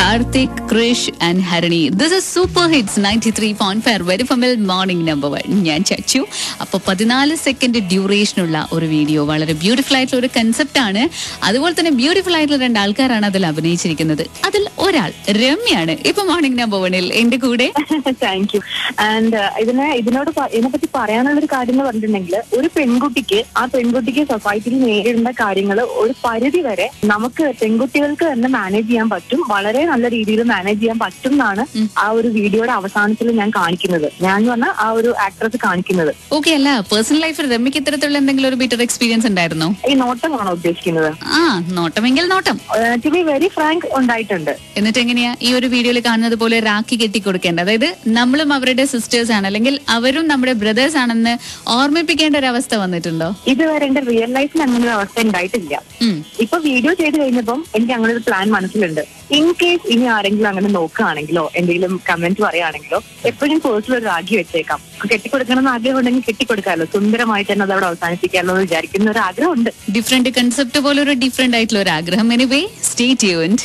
Karthik Krish and Harini this is super hits ninety three point five very ഫമിൽ morning number one ഞാൻ ചച്ചു അപ്പൊ പതിനാല് second ഡ്യൂറേഷനുള്ള ഒരു വീഡിയോ വളരെ ബ്യൂട്ടിഫുൾ ആയിട്ടുള്ള ഒരു കൺസെപ്റ്റ് ആണ് അതുപോലെ തന്നെ ബ്യൂട്ടിഫുൾ ആയിട്ടുള്ള രണ്ട് ആൾക്കാരാണ് അതിൽ അഭിനയിച്ചിരിക്കുന്നത് അതിൽ ഒരാൾ രമ്യാണ് ഇപ്പൊ മോർണിംഗ് നമ്പർ വണ്ണിൽ എന്റെ കൂടെ താങ്ക് യു ആൻഡ് ഇതിനെ ഇതിനോട് പ- ഇതിനെപ്പറ്റി പറയാനുള്ള ഒരു കാര്യം എന്ന് പറഞ്ഞിട്ടുണ്ടെങ്കിൽ ഒരു പെൺകുട്ടിക്ക് ആ പെൺകുട്ടിക്ക് സൊസൈറ്റിയിൽ നേരിടേണ്ട കാര്യങ്ങൾ ഒരു പരിധി വരെ നമുക്ക് പെൺകുട്ടികൾക്ക് തന്നെ മാനേജ് ചെയ്യാൻ പറ്റും വളരെ നല്ല രീതിയിൽ മാനേജ് ചെയ്യാൻ പറ്റും എന്നാണ് ആ ഒരു വീഡിയോയുടെ അവസാനത്തിൽ ഞാൻ കാണിക്കുന്നത് ഞാൻ എന്ന് പറഞ്ഞാൽ ആ ഒരു ആക്ട്രസ് കാണിക്കുന്നത് ഓക്കെ അല്ല പേഴ്സണൽ ലൈഫിൽ രമ്യക്ക് ഇത്തരത്തിലുള്ള എന്തെങ്കിലും ഒരു ബിറ്റർ എക്സ്പീരിയൻസ് ഉണ്ടായിരുന്നോ ഈ നോട്ടമാണോ ഉദ്ദേശിക്കുന്നത് ആ നോട്ടമെങ്കിൽ നോട്ടം ടു ബി വെരി ഫ്രാങ്ക് ഉണ്ടായിട്ടുണ്ട് എന്നിട്ട് എങ്ങനെയാ ഈ ഒരു വീഡിയോയിൽ കാണുന്നത് പോലെ രാഖി കെട്ടിക്കൊടുക്കേണ്ടത് അതായത് നമ്മളും അവരുടെ സിസ്റ്റേഴ്സ് ആണ് അല്ലെങ്കിൽ അവരും നമ്മുടെ ബ്രദേഴ്സ് ആണെന്ന് ഓർമ്മിപ്പിക്കേണ്ട ഒരു അവസ്ഥ വന്നിട്ടുണ്ടോ ഇതുവരെ എന്റെ റിയൽ ലൈഫിൽ അങ്ങനെ ഒരു അവസ്ഥ ഉണ്ടായിട്ടില്ല ഉം. ഇപ്പൊ വീഡിയോ ചെയ്ത് കഴിഞ്ഞപ്പം എനിക്ക് അങ്ങനെ ഒരു പ്ലാൻ മനസ്സിലുണ്ട് ഇൻ കേസ് ഇനി ആരെങ്കിലും അങ്ങനെ നോക്കുകയാണെങ്കിലോ എന്തെങ്കിലും കമന്റ് പറയുകയാണെങ്കിലോ എപ്പോഴും പേഴ്സണൽ ഒരു രാഗി വെച്ചേക്കാം കെട്ടിക്കൊടുക്കണം എന്ന് ആഗ്രഹം ഉണ്ടെങ്കിൽ കെട്ടിക്കൊടുക്കാമല്ലോ സുന്ദരമായിട്ട് തന്നെ അത് അവിടെ അവസാനിപ്പിക്കാമല്ലോ എന്ന് വിചാരിക്കുന്ന ഒരു ആഗ്രഹമുണ്ട് ഡിഫറെന്റ് കൺസെപ്റ്റ് പോലെ ഒരു ഡിഫറെന്റ് ആയിട്ടുള്ള ഒരു ആഗ്രഹം എനിവേ സ്റ്റേ ട്യൂൻഡ്